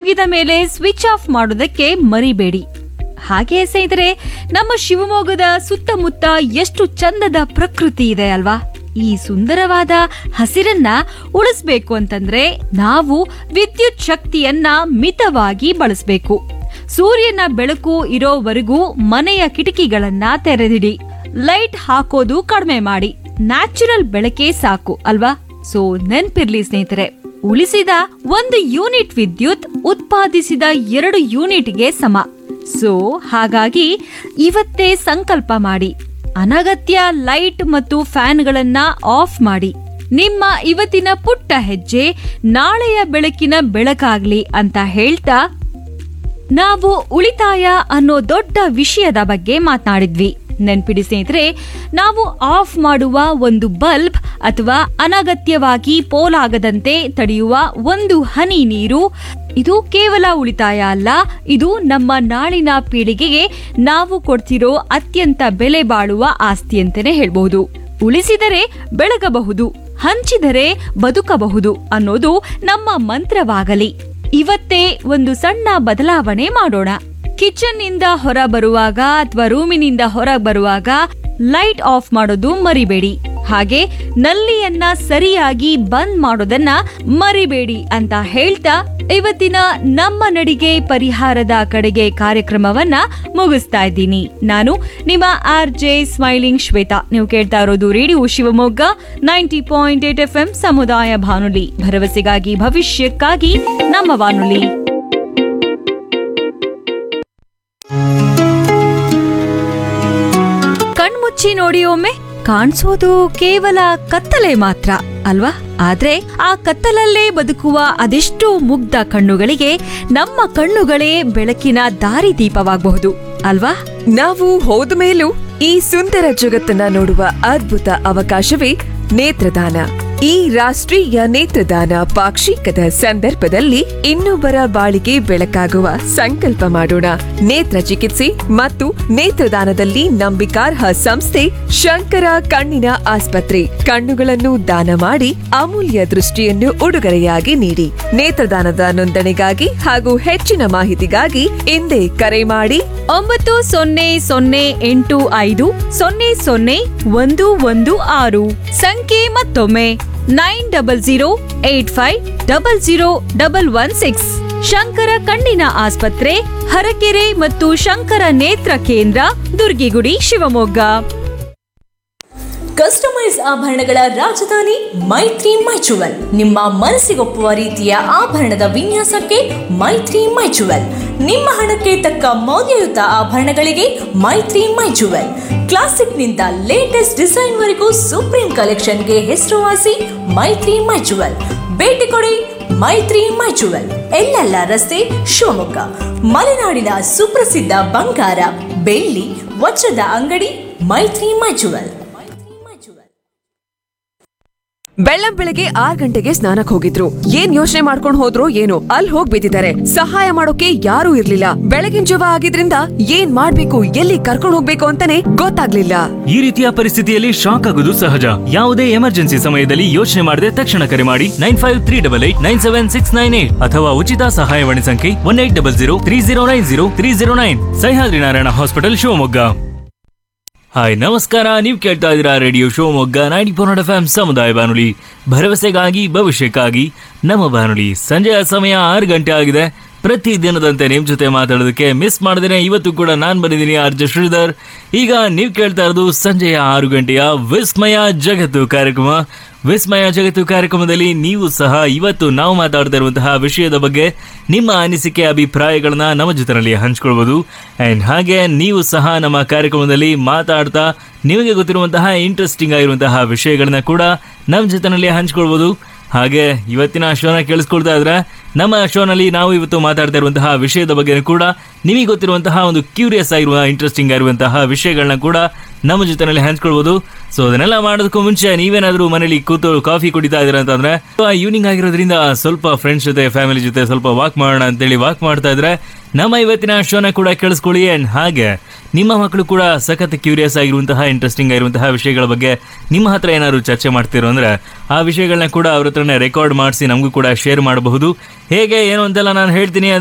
ಮುಗಿದ ಮೇಲೆ switch off ಮಾಡೋದಕ್ಕೆ ಮರಿಬೇಡಿ ಹಾಗೆ ಸ್ನೇಹಿತರೆ ನಮ್ಮ ಶಿವಮೊಗ್ಗದ ಸುತ್ತಮುತ್ತ ಎಷ್ಟು ಚಂದದ ಪ್ರಕೃತಿ ಇದೆ ಅಲ್ವಾ ಈ ಸುಂದರವಾದ ಹಸಿರನ್ನ ಉಳಿಸ್ಬೇಕು ಅಂತಂದ್ರೆ ನಾವು ವಿದ್ಯುತ್ ಶಕ್ತಿಯನ್ನ ಮಿತವಾಗಿ ಬಳಸಬೇಕು ಸೂರ್ಯನ ಬೆಳಕು ಇರೋವರೆಗೂ ಮನೆಯ ಕಿಟಕಿಗಳನ್ನ ತೆರೆದಿಡಿ ಲೈಟ್ ಹಾಕೋದು ಕಡಿಮೆ ಮಾಡಿ ನ್ಯಾಚುರಲ್ ಬೆಳಕೆ ಸಾಕು ಅಲ್ವಾ ಸೊ ನೆನ್ಪಿರ್ಲಿ ಸ್ನೇಹಿತರೆ ಉಳಿಸಿದ ಒಂದು ಯೂನಿಟ್ ವಿದ್ಯುತ್ ಉತ್ಪಾದಿಸಿದ ಎರಡು ಯೂನಿಟ್ಗೆ ಸಮ ಸೊ ಹಾಗಾಗಿ ಇವತ್ತೇ ಸಂಕಲ್ಪ ಮಾಡಿ ಅನಗತ್ಯ ಲೈಟ್ ಮತ್ತು ಫ್ಯಾನ್ಗಳನ್ನ ಆಫ್ ಮಾಡಿ ನಿಮ್ಮ ಇವತ್ತಿನ ಪುಟ್ಟ ಹೆಜ್ಜೆ ನಾಳೆಯ ಬೆಳಕಿನ ಬೆಳಕಾಗ್ಲಿ ಅಂತ ಹೇಳ್ತಾ ನಾವು ಉಳಿತಾಯ ಅನ್ನೋ ದೊಡ್ಡ ವಿಷಯದ ಬಗ್ಗೆ ಮಾತನಾಡಿದ್ವಿ ನೆನ್ಪಿಡಿ ಸ್ನೇಹಿತರೆ ನಾವು ಆಫ್ ಮಾಡುವ ಒಂದು ಬಲ್ಬ್ ಅಥವಾ ಅನಗತ್ಯವಾಗಿ ಪೋಲಾಗದಂತೆ ತಡೆಯುವ ಒಂದು ಹನಿ ನೀರು ಇದು ಕೇವಲ ಉಳಿತಾಯ ಅಲ್ಲ ಇದು ನಮ್ಮ ನಾಳಿನ ಪೀಳಿಗೆಗೆ ನಾವು ಕೊಡ್ತಿರೋ ಅತ್ಯಂತ ಬೆಲೆ ಬಾಳುವ ಆಸ್ತಿ ಅಂತಾನೆ ಹೇಳ್ಬಹುದು ಉಳಿಸಿದರೆ ಬೆಳಗಬಹುದು ಹಂಚಿದರೆ ಬದುಕಬಹುದು ಅನ್ನೋದು ನಮ್ಮ ಮಂತ್ರವಾಗಲಿ ಇವತ್ತೇ ಒಂದು ಸಣ್ಣ ಬದಲಾವಣೆ ಮಾಡೋಣ ಕಿಚನ್ ನಿಂದ ಹೊರ ಬರುವಾಗ ಅಥವಾ ರೂಮಿನಿಂದ ಹೊರ ಬರುವಾಗ ಲೈಟ್ ಆಫ್ ಮಾಡೋದು ಮರಿಬೇಡಿ ಹಾಗೆ ನಲ್ಲಿಯನ್ನ ಸರಿಯಾಗಿ ಬಂದ್ ಮಾಡೋದನ್ನ ಮರಿಬೇಡಿ ಅಂತ ಹೇಳ್ತಾ ಇವತ್ತಿನ ನಮ್ಮ ನಡಿಗೆ ಪರಿಹಾರದ ಕಡೆಗೆ ಕಾರ್ಯಕ್ರಮವನ್ನ ಮುಗಿಸ್ತಾ ಇದ್ದೀನಿ ನಾನು ನಿಮ್ಮ ಆರ್ ಜೆ ಸ್ಮೈಲಿಂಗ್ ಶ್ವೇತಾ ನೀವು ಕೇಳ್ತಾ ಇರೋದು radio Shivamogga ninety point eight F M ಸಮುದಾಯ ಬಾನುಲಿ ಭರವಸೆಗಾಗಿ ಭವಿಷ್ಯಕ್ಕಾಗಿ ನಮ್ಮ ಬಾನುಲಿ ಕಣ್ಮುಚ್ಚಿ ನೋಡಿ ಒಮ್ಮೆ ಕಾಣಿಸೋದು ಕೇವಲ ಕತ್ತಲೆ ಮಾತ್ರ ಅಲ್ವಾ ಆದ್ರೆ ಆ ಕತ್ತಲಲ್ಲೇ ಬದುಕುವ ಅದೆಷ್ಟೋ ಮುಗ್ಧ ಕಣ್ಣುಗಳಿಗೆ ನಮ್ಮ ಕಣ್ಣುಗಳೇ ಬೆಳಕಿನ ದಾರಿದೀಪವಾಗಬಹುದು ಅಲ್ವಾ ನಾವು ಹೋದ ಮೇಲೂ ಈ ಸುಂದರ ಜಗತ್ತನ್ನ ನೋಡುವ ಅದ್ಭುತ ಅವಕಾಶವೇ ನೇತ್ರದಾನ ಈ ರಾಷ್ಟ್ರೀಯ ನೇತ್ರದಾನ ಪಾಕ್ಷಿಕದ ಸಂದರ್ಭದಲ್ಲಿ ಇನ್ನೊಬ್ಬರ ಬಾಳಿಗೆ ಬೆಳಕಾಗುವ ಸಂಕಲ್ಪ ಮಾಡೋಣ ನೇತ್ರ ಚಿಕಿತ್ಸೆ ಮತ್ತು ನೇತ್ರದಾನದಲ್ಲಿ ನಂಬಿಕಾರ್ಹ ಸಂಸ್ಥೆ ಶಂಕರ ಕಣ್ಣಿನ ಆಸ್ಪತ್ರೆ ಕಣ್ಣುಗಳನ್ನು ದಾನ ಮಾಡಿ ಅಮೂಲ್ಯ ದೃಷ್ಟಿಯನ್ನು ಉಡುಗೊರೆಯಾಗಿ ನೀಡಿ ನೇತ್ರದಾನದ ನೋಂದಣಿಗಾಗಿ ಹಾಗೂ ಹೆಚ್ಚಿನ ಮಾಹಿತಿಗಾಗಿ ಹಿಂದೆ ಕರೆ ಮಾಡಿ ಒಂಬತ್ತು ಸೊನ್ನೆ ಸೊನ್ನೆ ಎಂಟು ಐದು ಸೊನ್ನೆ ಸೊನ್ನೆ ಒಂದು ಒಂದು ಆರು ಸಂಖ್ಯೆ ಮತ್ತೊಮ್ಮೆ nine double zero eight five double zero double one six Shankara ಕಣ್ಣಿನ ಆಸ್ಪತ್ರೆ ಹರಕೆರೆ ಮತ್ತು ಶಂಕರ ನೇತ್ರ ಕೇಂದ್ರ ದುರ್ಗಿಗುಡಿ ಶಿವಮೊಗ್ಗ ಕಸ್ಟಮೈಸ್ ಆಭರಣಗಳ ರಾಜಧಾನಿ ಮೈತ್ರಿ ಮೈಚುವಲ್ ನಿಮ್ಮ ಮನಸ್ಸಿಗೊಪ್ಪುವ ರೀತಿಯ ಆಭರಣದ ವಿನ್ಯಾಸಕ್ಕೆ ಮೈತ್ರಿ ಮೈಚುವಲ್ ನಿಮ್ಮ ಹಣಕ್ಕೆ ತಕ್ಕ ಮೌಲ್ಯಯುತ ಆಭರಣಗಳಿಗೆ ಮೈತ್ರಿ ಮೈಚುವಲ್ ಕ್ಲಾಸಿಕ್ನಿಂದ ಲೇಟೆಸ್ಟ್ ಡಿಸೈನ್ವರೆಗೂ ಸುಪ್ರೀಂ ಕಲೆಕ್ಷನ್ಗೆ ಹೆಸರುವಾಸಿ ಮೈತ್ರಿ ಮೈಚುವಲ್ ಭೇಟಿ ಕೊಡಿ ಮೈತ್ರಿ ಮೈಚುವಲ್ ಎಲ್ಲೆಲ್ಲ ರಸ್ತೆ ಶಿವಮೊಗ್ಗ ಮಲೆನಾಡಿನ ಸುಪ್ರಸಿದ್ಧ ಬಂಗಾರ ಬೆಳ್ಳಿ ವಜ್ರದ ಅಂಗಡಿ ಮೈತ್ರಿ ಮೈಚುವಲ್ ಬೆಳ್ಳಂ ಬೆಳಗ್ಗೆ ಆರ್ ಗಂಟೆಗೆ ಸ್ನಾನಕ್ ಹೋಗಿದ್ರು ಏನ್ ಯೋಚನೆ ಮಾಡ್ಕೊಂಡ್ ಹೋದ್ರು ಏನೋ ಅಲ್ಲಿ ಹೋಗ್ ಬಿದ್ದಿದ್ದಾರೆ ಸಹಾಯ ಮಾಡೋಕೆ ಯಾರೂ ಇರ್ಲಿಲ್ಲ ಬೆಳಗಿನ ಜವ ಆಗಿದ್ರಿಂದ ಏನ್ ಮಾಡ್ಬೇಕು ಎಲ್ಲಿ ಕರ್ಕೊಂಡ್ ಹೋಗ್ಬೇಕು ಅಂತಾನೆ ಗೊತ್ತಾಗ್ಲಿಲ್ಲ ಈ ರೀತಿಯ ಪರಿಸ್ಥಿತಿಯಲ್ಲಿ ಶಾಕ್ ಆಗುವುದು ಸಹಜ ಯಾವುದೇ ಎಮರ್ಜೆನ್ಸಿ ಸಮಯದಲ್ಲಿ ಯೋಚನೆ ಮಾಡದೆ ತಕ್ಷಣ ಕರೆ ಮಾಡಿ nine five three double eight nine seven six nine eight ಅಥವಾ ಉಚಿತ ಸಹಾಯವಾಣಿ ಸಂಖ್ಯೆ one eight double zero three zero nine zero three zero nine Sahyadri Narayana hospital Shivamogga hi ನಮಸ್ಕಾರ ನೀವು ಕೇಳ್ತಾ ಇದ್ದೀರಾ radio Shivamogga ninety four F M ಸಮುದಾಯ ಬಾನುಲಿ ಭರವಸೆಗಾಗಿ ಭವಿಷ್ಯಕ್ಕಾಗಿ ನಮ್ಮ ಬಾನುಲಿ ಸಂಜೆಯ ಸಮಯ ಆರು ಗಂಟೆ ಆಗಿದೆ ಪ್ರತಿ ದಿನದಂತೆ ನಿಮ್ ಜೊತೆ ಮಾತಾಡೋದಕ್ಕೆ ಮಿಸ್ ಮಾಡಿದ್ರೆ ಇವತ್ತು ಕೂಡ ನಾನು ಬಂದಿದ್ದೀನಿ ಆರ್ ಜೆ ಶ್ರೀಧರ್ ಈಗ ನೀವು ಕೇಳ್ತಾ ಇರೋದು ಸಂಜೆಯ ಆರು ಗಂಟೆಯ ವಿಸ್ಮಯ ಜಗತ್ತು ಕಾರ್ಯಕ್ರಮ ವಿಸ್ಮಯ ಜಗತ್ತು ಕಾರ್ಯಕ್ರಮದಲ್ಲಿ ನೀವು ಸಹ ಇವತ್ತು ನಾವು ಮಾತಾಡ್ತಾ ಇರುವಂತಹ ವಿಷಯದ ಬಗ್ಗೆ ನಿಮ್ಮ ಅನಿಸಿಕೆ ಅಭಿಪ್ರಾಯಗಳನ್ನ ನಮ್ಮ ಜೊತೆನಲ್ಲಿ ಹಂಚ್ಕೊಳ್ಬೋದು ಆ್ಯಂಡ್ ಹಾಗೆ ನೀವು ಸಹ ನಮ್ಮ ಕಾರ್ಯಕ್ರಮದಲ್ಲಿ ಮಾತಾಡ್ತಾ ನಿಮಗೆ ಗೊತ್ತಿರುವಂತಹ ಇಂಟ್ರೆಸ್ಟಿಂಗ್ ಆಗಿರುವಂತಹ ವಿಷಯಗಳನ್ನ ಕೂಡ ನಮ್ಮ ಜೊತೆನಲ್ಲಿ ಹಂಚ್ಕೊಳ್ಬೋದು ಹಾಗೆ ಇವತ್ತಿನ ಶೋನ ಕೇಳಿಸ್ಕೊಳ್ತಾ ಇದ್ರೆ ನಮ್ಮ ಶೋನಲ್ಲಿ ನಾವು ಇವತ್ತು ಮಾತಾಡ್ತಾ ಇರುವಂತಹ ವಿಷಯದ ಬಗ್ಗೆ ಕೂಡ ನಿಮಗೆ ಗೊತ್ತಿರುವಂತಹ ಒಂದು ಕ್ಯೂರಿಯಸ್ ಆಗಿರುವ ಇಂಟ್ರೆಸ್ಟಿಂಗ್ ಆಗಿರುವಂತಹ ವಿಷಯಗಳನ್ನ ಕೂಡ ನಮ್ಮ ಜೊತೆನಲ್ಲಿ ಹಂಚ್ಕೊಳ್ಬೋದು ಸೊ ಅದನ್ನೆಲ್ಲ ಮಾಡೋದಕ್ಕೂ ಮುಂಚೆ ನೀವೇನಾದ್ರೂ ಮನೇಲಿ ಕೂತು ಕಾಫಿ ಕುಡಿತಾ ಇದ್ದೀರಾ ಅಂತಂದ್ರೆ ಈವ್ನಿಂಗ್ ಆಗಿರೋದ್ರಿಂದ ಸ್ವಲ್ಪ ಫ್ರೆಂಡ್ಸ್ ಜೊತೆ ಫ್ಯಾಮಿಲಿ ಜೊತೆ ಸ್ವಲ್ಪ ವಾಕ್ ಮಾಡೋಣ ಅಂತೇಳಿ ವಾಕ್ ಮಾಡ್ತಾ ಇದ್ರೆ ನಮ್ಮ ಇವತ್ತಿನ ಶೋನ ಕೂಡ ಕೇಳಿಸ್ಕೊಳ್ಳಿ ಅಂಡ್ ಹಾಗೆ ನಿಮ್ಮ ಮಕ್ಕಳು ಕೂಡ ಸಖತ್ ಕ್ಯೂರಿಯಸ್ ಆಗಿರುವಂತಹ ಇಂಟ್ರೆಸ್ಟಿಂಗ್ ಆಗಿರುವಂತಹ ವಿಷಯಗಳ ಬಗ್ಗೆ ನಿಮ್ಮ ಹತ್ರ ಏನಾದ್ರು ಚರ್ಚೆ ಮಾಡ್ತಿರೋ ಅಂದ್ರೆ ಆ ವಿಷಯಗಳನ್ನ ಕೂಡ ಅವ್ರ ಹತ್ರನೇ ರೆಕಾರ್ಡ್ ಮಾಡಿಸಿ ನಮಗೂ ಕೂಡ ಶೇರ್ ಮಾಡಬಹುದು ಹೇಗೆ ಏನು ಅಂತೆಲ್ಲ ನಾನು ಹೇಳ್ತೀನಿ